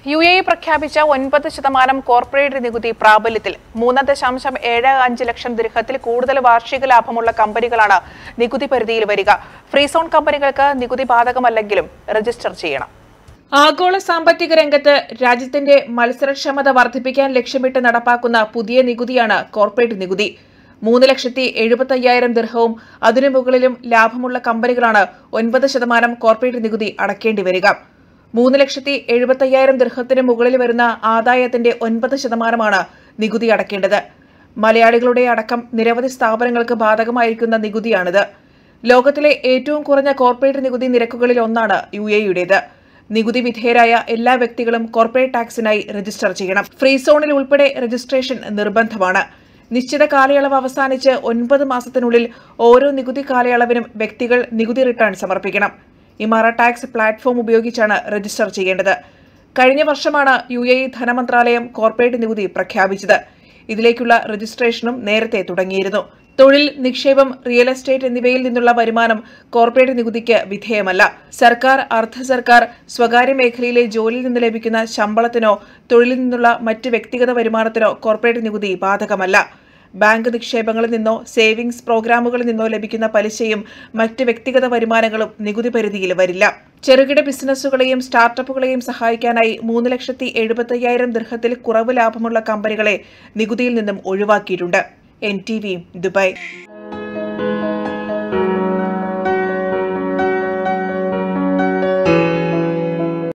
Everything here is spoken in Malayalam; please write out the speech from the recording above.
യു എ ഇ പ്രഖ്യാപിച്ച ഒൻപത് ശതമാനം കോർപ്പറേറ്റ് നികുതി പ്രാബല്യത്തിൽ മൂന്ന് ദശാംശം ഏഴ് അഞ്ച് ലക്ഷം ദീർഘത്തിൽ കൂടുതൽ വാർഷിക ലാഭമുള്ള കമ്പനികളാണ് നികുതി പരിധിയിൽ വരിക ഫ്രീ സോൺ കമ്പനികൾക്ക് നികുതി ബാധകമല്ലെങ്കിലും രജിസ്റ്റർ ചെയ്യണം ആഗോള സാമ്പത്തിക രംഗത്ത് രാജ്യത്തിന്റെ മത്സരക്ഷമത വർദ്ധിപ്പിക്കാൻ ലക്ഷ്യമിട്ട് നടപ്പാക്കുന്ന പുതിയ നികുതിയാണ് കോർപ്പറേറ്റ് നികുതി മൂന്ന് ലക്ഷത്തി എഴുപത്തി അയ്യായിരം ദീർഘവും അതിനു മുകളിലും ലാഭമുള്ള കമ്പനികളാണ് ഒൻപത് ശതമാനം കോർപ്പറേറ്റ് നികുതി അടക്കേണ്ടി വരിക മൂന്ന് ലക്ഷത്തി എഴുപത്തി അയ്യായിരം ദീർഘത്തിന് മുകളിൽ വരുന്ന ആദായത്തിന്റെ ഒൻപത് ശതമാനമാണ് നികുതി അടക്കേണ്ടത് മലയാളികളുടെ അടക്കം നിരവധി സ്ഥാപനങ്ങൾക്ക് ബാധകമായിരിക്കുന്ന നികുതിയാണിത് ലോകത്തിലെ ഏറ്റവും കുറഞ്ഞ കോർപ്പറേറ്റ് നികുതി നിരക്കുകളിൽ ഒന്നാണ് യു എയുടേത് നികുതി വിധേയരായ എല്ലാ വ്യക്തികളും കോർപ്പറേറ്റ് ടാക്സിനായി രജിസ്റ്റർ ചെയ്യണം ഫ്രീ സോണിൽ ഉൾപ്പെടെ രജിസ്ട്രേഷൻ നിർബന്ധമാണ് നിശ്ചിത കാലയളവ് അവസാനിച്ച് ഒൻപത് മാസത്തിനുള്ളിൽ ഓരോ നികുതി കാലയളവിനും വ്യക്തികൾ നികുതി റിട്ടേൺ സമർപ്പിക്കണം ഇമാറ ടാക്സ് പ്ലാറ്റ്ഫോം ഉപയോഗിച്ചാണ് രജിസ്റ്റർ ചെയ്യേണ്ടത് കഴിഞ്ഞ വർഷമാണ് യു എ ഇ ധനമന്ത്രാലയം കോർപ്പറേറ്റ് നികുതി പ്രഖ്യാപിച്ചത് ഇതിലേക്കുള്ള രജിസ്ട്രേഷനും നേരത്തെ തുടങ്ങിയിരുന്നു തൊഴിൽ നിക്ഷേപം റിയൽ എസ്റ്റേറ്റ് എന്നിവയിൽ നിന്നുള്ള വരുമാനം കോർപ്പറേറ്റ് നികുതിക്ക് വിധേയമല്ല സർക്കാർ അർദ്ധ സർക്കാർ സ്വകാര്യ മേഖലയിലെ ജോലിയിൽ നിന്ന് ലഭിക്കുന്ന ശമ്പളത്തിനോ തൊഴിലിൽ നിന്നുള്ള മറ്റ് വ്യക്തിഗത വരുമാനത്തിനോ കോർപ്പറേറ്റ് നികുതി ബാധകമല്ല ബാങ്ക് നിക്ഷേപങ്ങളിൽ നിന്നോ സേവിംഗ്സ് പ്രോഗ്രാമുകളിൽ നിന്നോ ലഭിക്കുന്ന പലിശയും മറ്റ് വ്യക്തിഗത വരുമാനങ്ങളും നികുതി പരിധിയിൽ വരില്ല ചെറുകിട ബിസിനസ്സുകളെയും സ്റ്റാർട്ടപ്പുകളെയും സഹായിക്കാനായി മൂന്ന് ലക്ഷത്തി എഴുപത്തയ്യായിരം ദീർഘത്തിൽ കുറവ് ലാഭമുള്ള കമ്പനികളെ നികുതിയിൽ നിന്നും ഒഴിവാക്കിയിട്ടുണ്ട് എൻ ടി വി ദുബായ്